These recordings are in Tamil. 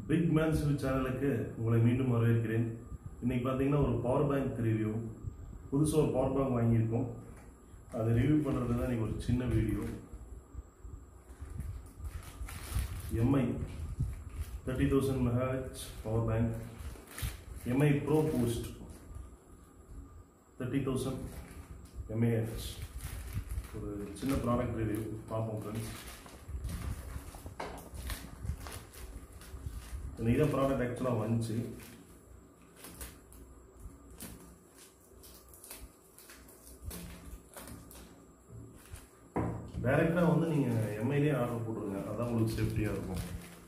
பிக் மேன்ஸ் சேனலுக்கு உங்களை மீண்டும் வரவேற்கிறேன் இன்னைக்கு பார்த்தீங்கன்னா ஒரு பவர் பேங்க் ரிவ்யூ புதுசாக ஒரு பவர் பேங்க் வாங்கியிருக்கோம் அதை ரிவ்யூ பண்ணுறது தான் இன்னைக்கு ஒரு சின்ன வீடியோ எம்ஐ தேர்ட்டி தௌசண்ட் மெகாஹெச் power bank Mi pro boost thirty thousand mAh ஒரு சின்ன ப்ராடக்ட் ரிவ்யூ பார்ப்போம் ஃப்ரெண்ட்ஸ் இன்னைக்கு தான் ப்ராடக்ட் ஆக்சுவலாக வந்துச்சு டைரெக்டாக வந்து நீங்கள் எம்ஐலே ஆர்டர் போட்டுருங்க அதான் உங்களுக்கு சேஃப்டியாக இருக்கும்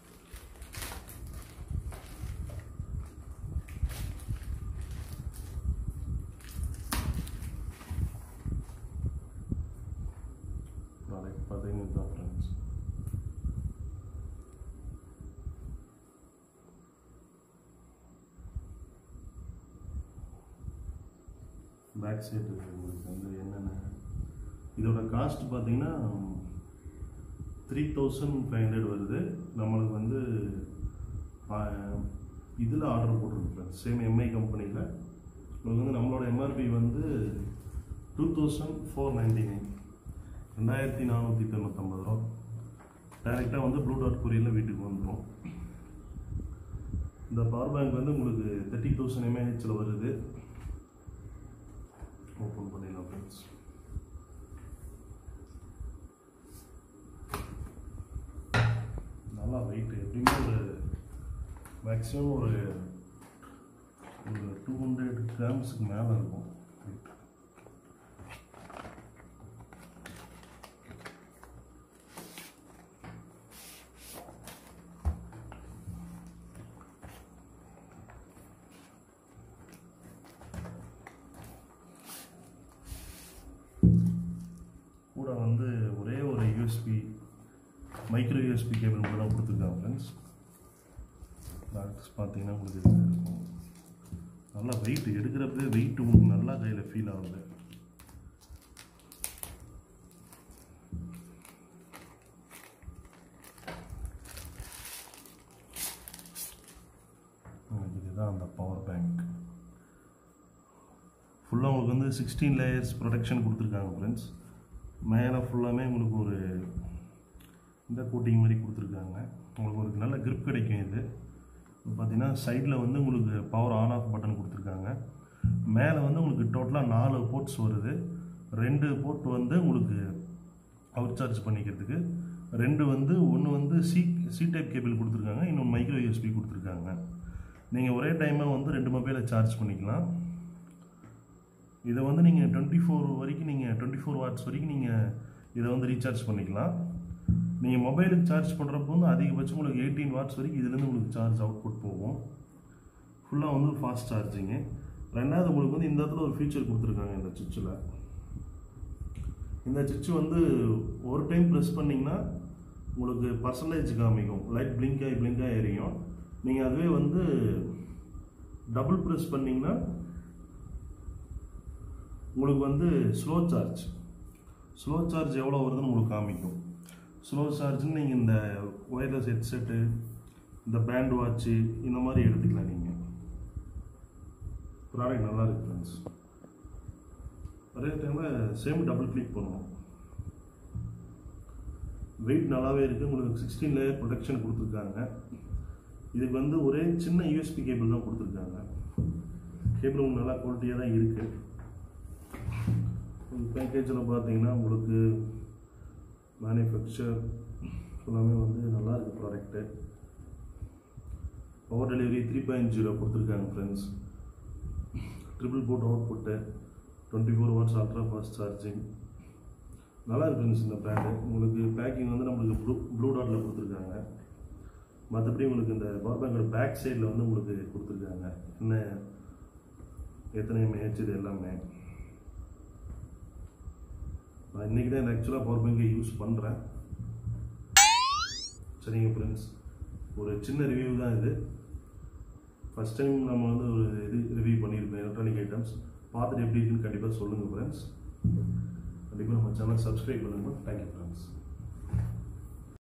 ப்ராடக்ட் பார்த்தீங்கன்னா இதுதான் ஃப்ரெண்ட்ஸ் பேக் சைடு உங்களுக்கு வந்து என்னென்ன இதோட காஸ்ட் பார்த்தீங்கன்னா த்ரீ தௌசண்ட் ஃபைவ் ஹண்ட்ரட் வருது நம்மளுக்கு வந்து இதில் ஆர்டர் போட்டிருக்கேன் சேம் எம்ஐ கம்பெனியில் உங்களுக்கு வந்து நம்மளோட எம்ஆர்பி வந்து two thousand four ninety nine ரெண்டாயிரத்தி நானூற்றி தொண்ணூற்றம்பது ரூபா டைரெக்டாக வந்து ப்ளூ டாட் கொரியரில் வீட்டுக்கு வந்துடும் இந்த பவர் பேங்க் வந்து உங்களுக்கு தேர்ட்டி தௌசண்ட் எம்ஏஹெச்சில் வருது ஓப்பன் பண்ணிடலாம் ஃப்ரெண்ட்ஸ் நல்லா வெயிட் எப்படியுமே ஒரு மேக்ஸிமம் ஒரு ஒரு டூ ஹண்ட்ரட் கிராம்ஸுக்கு மேலே இருக்கும் weight. கூட வந்து ஒரே ஒரு யூஎஸ்பி மைக்ரோ யூஎஸ்பி கேபிள் மட்டும் தான் கொடுத்துருக்காங்க ஃப்ரெண்ட்ஸ் ப்ராடக்ட்ஸ் பார்த்தீங்கன்னா உங்களுக்கு இது இருக்கும் நல்லா வெயிட் எடுக்கிறப்பவே வெயிட் உங்களுக்கு நல்லா கையில் ஃபீல் ஆகுது உங்களுக்கு இதுதான் அந்த பவர் பேங்க் ஃபுல்லாக உங்களுக்கு வந்து சிக்ஸ்டீன் லேயர்ஸ் ப்ரொடெக்ஷன் கொடுத்துருக்காங்க ஃப்ரெண்ட்ஸ் மேலே ஃபுல்லாமே உங்களுக்கு ஒரு இந்த கோட்டிங் மாதிரி கொடுத்துருக்காங்க உங்களுக்கு ஒரு நல்ல grip கிடைக்கும் இது இப்போ பார்த்தீங்கன்னா சைடில் வந்து உங்களுக்கு பவர் ஆன் ஆஃப் பட்டன் கொடுத்துருக்காங்க மேலே வந்து உங்களுக்கு டோட்டலாக நாலு போர்ட்ஸ் வருது ரெண்டு போர்ட் வந்து உங்களுக்கு அவுட் சார்ஜ் பண்ணிக்கிறதுக்கு ரெண்டு வந்து ஒன்று வந்து சி சி டைப் கேபிள் கொடுத்துருக்காங்க இன்னொன்று மைக்ரோ யூஎஸ்பி கொடுத்துருக்காங்க நீங்கள் ஒரே டைமாக வந்து ரெண்டு மொபைலை சார்ஜ் பண்ணிக்கலாம் இதை வந்து நீங்கள் டுவெண்ட்டி ஃபோர் வரைக்கும் நீங்கள் டுவெண்ட்டி ஃபோர் வாட்ஸ் வரைக்கும் நீங்கள் இதை வந்து ரீசார்ஜ் பண்ணிக்கலாம் நீங்கள் மொபைலுக்கு சார்ஜ் பண்ணுறப்போ வந்து அதிகபட்சம் உங்களுக்கு எயிட்டீன் வாட்ஸ் வரைக்கும் இதுலேருந்து உங்களுக்கு சார்ஜ் அவுட்புட் போகும் ஃபுல்லாக வந்து ஃபாஸ்ட் சார்ஜிங்கு ரெண்டாவது உங்களுக்கு வந்து இந்த இடத்துல ஒரு ஃபீச்சர் கொடுத்துருக்காங்க இந்த சுவிட்சில் இந்த சுவிட்ச் வந்து ஒரு டைம் ப்ரெஸ் பண்ணிங்கன்னா உங்களுக்கு பர்சன்டேஜ் காமிக்கும் லைட் பிளிங்க் ஆகி பிளிங்க் ஆகி எரியும் நீங்கள் அதுவே வந்து டபுள் ப்ரெஸ் பண்ணிங்கன்னா உங்களுக்கு வந்து ஸ்லோ சார்ஜ் ஸ்லோ சார்ஜ் எவ்வளோ வருதுன்னு உங்களுக்கு காமிக்கும் ஸ்லோ சார்ஜ்னு நீங்கள் இந்த ஒயர்லெஸ் ஹெட்செட்டு இந்த பேண்ட் வாட்ச்சு இந்த மாதிரி எடுத்துக்கலாம் நீங்கள் ப்ராடக்ட் நல்லா இருக்கு ஃப்ரெண்ட்ஸ் அதே டைமில் சேம் டபுள் கிளிக் பண்ணுவோம் வெயிட் நல்லாவே இருக்குது உங்களுக்கு சிக்ஸ்டீன் லேயர் ப்ரொடெக்ஷன் கொடுத்துருக்காங்க இதுக்கு வந்து ஒரே சின்ன யூஎஸ்பி கேபிள் தான் கொடுத்துருக்காங்க கேபிள் உங்களுக்கு நல்லா குவாலிட்டியாக தான் இருக்குது பேக்கேஜில் பார்த்தீங்கன்னா உங்களுக்கு மேனுஃபேக்சர் எல்லாமே வந்து நல்லா இருக்குது product power delivery three point zero கொடுத்துருக்காங்க friends triple port output twenty four watts ultra fast charging நல்லா இருக்கு ஃப்ரெண்ட்ஸ் இந்த பிராண்டு உங்களுக்கு பேக்கிங் வந்து நம்மளுக்கு ப்ளூ ப்ளூ டாட்டில் கொடுத்துருக்காங்க மற்றபடி உங்களுக்கு இந்த பவர் பேங்கோட பேக் சைடில் வந்து உங்களுக்கு கொடுத்துருக்காங்க என்ன எத்தனை மேட்ச் இது எல்லாமே நான் இன்றைக்கி தான் ஆக்சுவலாக பவர் பேங்கை யூஸ் பண்ணுறேன் சரிங்க ஃப்ரெண்ட்ஸ் ஒரு சின்ன ரிவ்யூ தான் இது ஃபஸ்ட் டைம் நம்ம வந்து ஒரு இது ரிவ்யூ பண்ணியிருக்கோம் எலக்ட்ரானிக் ஐட்டம்ஸ் பார்த்துட்டு எப்படி இருக்குன்னு கண்டிப்பாக சொல்லுங்கள் ஃப்ரெண்ட்ஸ் கண்டிப்பாக நம்ம சேனல் சப்ஸ்கிரைப் பண்ணுங்கள் தேங்க்யூ ஃப்ரெண்ட்ஸ்